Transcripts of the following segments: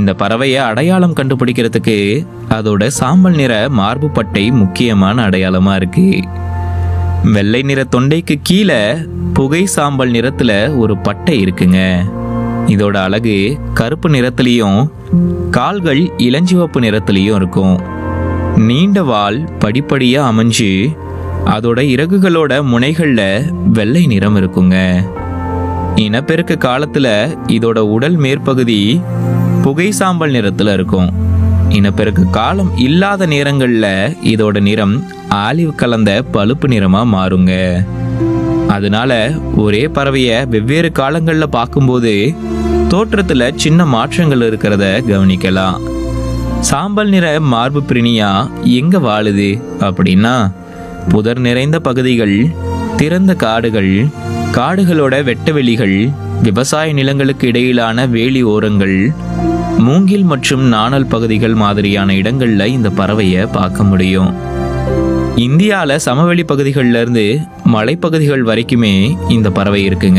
இந்த பறவையை அடையாளம் கண்டுபிடிக்கிறதுக்கு அதோட சாம்பல் நிற மார்பு பட்டை முக்கியமான அடையாளமா இருக்கு வெள்ளை நிற தொண்டைக்கு கீழே புகை சாம்பல் நிறத்துல ஒரு பட்டை இருக்குங்க இதோட அழகு கருப்பு நிறத்துலயும் கால்கள் இளஞ்சிவப்பு நிறத்துலயும் இருக்கும் நீண்ட வால் படிப்படியா அமைஞ்சு அதோட இறகுகளோட முனைகள்ல வெள்ளை நிறம் இருக்குங்க இனப்பெருக்க காலத்துல இதோட உடல் மேற்பகுதி புகை சாம்பல் நிறத்துல இருக்கும் இனப்பெருக்க காலம் இல்லாத நேரங்கள்ல இதோட நிறம் ஆலிவ் கலந்த பழுப்பு நிறமா மாறுங்க அதனால ஒரே பறவைய வெவ்வேறு காலங்கள்ல பார்க்கும்போது தோற்றத்துல சின்ன மாற்றங்கள் இருக்கிறத கவனிக்கலாம் சாம்பல் நிற மார்பு பிரினியா எங்க வாழுது அப்படின்னா புதர் நிறைந்த பகுதிகள் திறந்த காடுகள் காடுகளோட வெட்டவெளிகள் விவசாய நிலங்களுக்கு இடையிலான வேலி ஓரங்கள் மூங்கில் மற்றும் நாணல் பகுதிகள் மாதிரியான இடங்கள்ல இந்த பறவையை பார்க்க முடியும் இந்தியால சமவெளி பகுதிகள்ல இருந்து மலைப்பகுதிகள் வரைக்குமே இந்த பறவை இருக்குங்க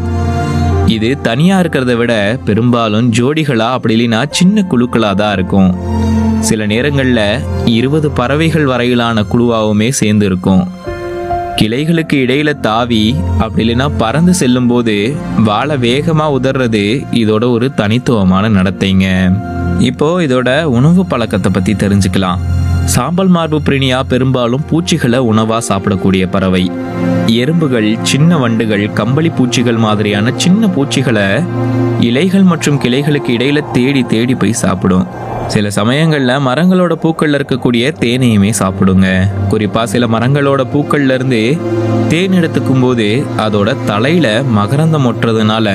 இது தனியா இருக்கிறத விட பெரும்பாலும் ஜோடிகளா அப்படி இல்லைன்னா சின்ன குழுக்களா தான் இருக்கும் சில நேரங்கள்ல இருபது பறவைகள் வரையிலான குழுவாவுமே சேர்ந்து இருக்கும் கிளைகளுக்கு இடையில தாவி அப்படி இல்லைன்னா பறந்து செல்லும் போது வாழை வேகமா உதறது இதோட ஒரு தனித்துவமான நடத்தைங்க இப்போ இதோட உணவு பழக்கத்தை பத்தி தெரிஞ்சுக்கலாம் சாம்பல் மார்பு பிரினியா பெரும்பாலும் பூச்சிகளை உணவா சாப்பிடக்கூடிய பறவை எறும்புகள் சின்ன வண்டுகள் கம்பளி பூச்சிகள் மாதிரியான சின்ன பூச்சிகளை இலைகள் மற்றும் கிளைகளுக்கு இடையில தேடி தேடி போய் சாப்பிடும் சில சமயங்கள்ல மரங்களோட பூக்கள்ல இருக்கக்கூடிய தேனையுமே சாப்பிடுங்க குறிப்பா சில மரங்களோட பூக்கள்ல இருந்து தேன் எடுத்துக்கும் போது அதோட தலையில மகரந்தம் ஒட்டுறதுனால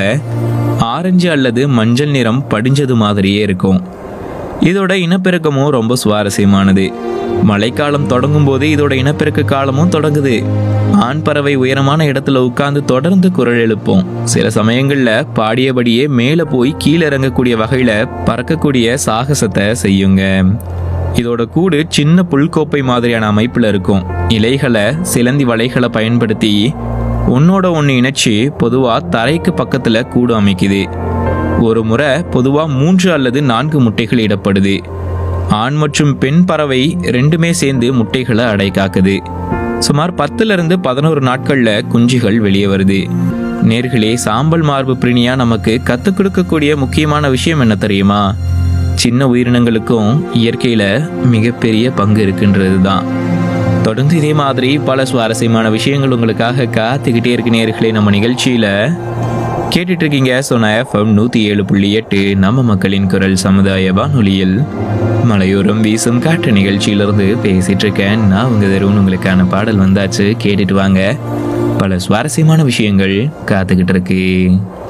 ஆரஞ்சு அல்லது மஞ்சள் நிறம் படிஞ்சது மாதிரியே இருக்கும் இதோட இனப்பெருக்கமும் ரொம்ப சுவாரஸ்யமானது மழைக்காலம் தொடங்கும் போது இதோட இனப்பெருக்க காலமும் தொடங்குது ஆண் பறவை உயரமான இடத்துல உட்கார்ந்து தொடர்ந்து குரல் எழுப்பும் சில சமயங்கள்ல பாடியபடியே மேலே போய் கீழே இறங்கக்கூடிய வகையில பறக்கக்கூடிய சாகசத்தை செய்யுங்க இதோட கூடு சின்ன புல்கோப்பை மாதிரியான அமைப்புல இருக்கும் இலைகளை சிலந்தி வலைகளை பயன்படுத்தி ஒன்னோட ஒன்று இணைச்சு பொதுவா தரைக்கு பக்கத்துல கூடு அமைக்குது ஒரு முறை பொதுவா மூன்று அல்லது நான்கு முட்டைகள் இடப்படுது ஆண் மற்றும் பெண் பறவை ரெண்டுமே சேர்ந்து முட்டைகளை அடை காக்குது சுமார் பத்துல இருந்து பதினோரு நாட்கள்ல குஞ்சுகள் வெளியே வருது நேர்களே சாம்பல் மார்பு பிரினியா நமக்கு கத்துக் கொடுக்கக்கூடிய முக்கியமான விஷயம் என்ன தெரியுமா சின்ன உயிரினங்களுக்கும் இயற்கையில மிகப்பெரிய பங்கு இருக்குன்றது தான் தொடர்ந்து இதே மாதிரி பல சுவாரஸ்யமான விஷயங்கள் உங்களுக்காக காத்துக்கிட்டே இருக்கு நேர்களே நம்ம நிகழ்ச்சியில கேட்டுட்டு இருக்கீங்க சொன்ன எஃப்எம் நூத்தி ஏழு புள்ளி எட்டு நம்ம மக்களின் குரல் சமுதாய வானொலியில் மலையோரம் வீசும் காற்று நிகழ்ச்சியிலிருந்து பேசிட்டு இருக்கேன் நான் உங்க தருவன் உங்களுக்கான பாடல் வந்தாச்சு கேட்டுட்டு வாங்க பல சுவாரஸ்யமான விஷயங்கள் காத்துக்கிட்டு இருக்கு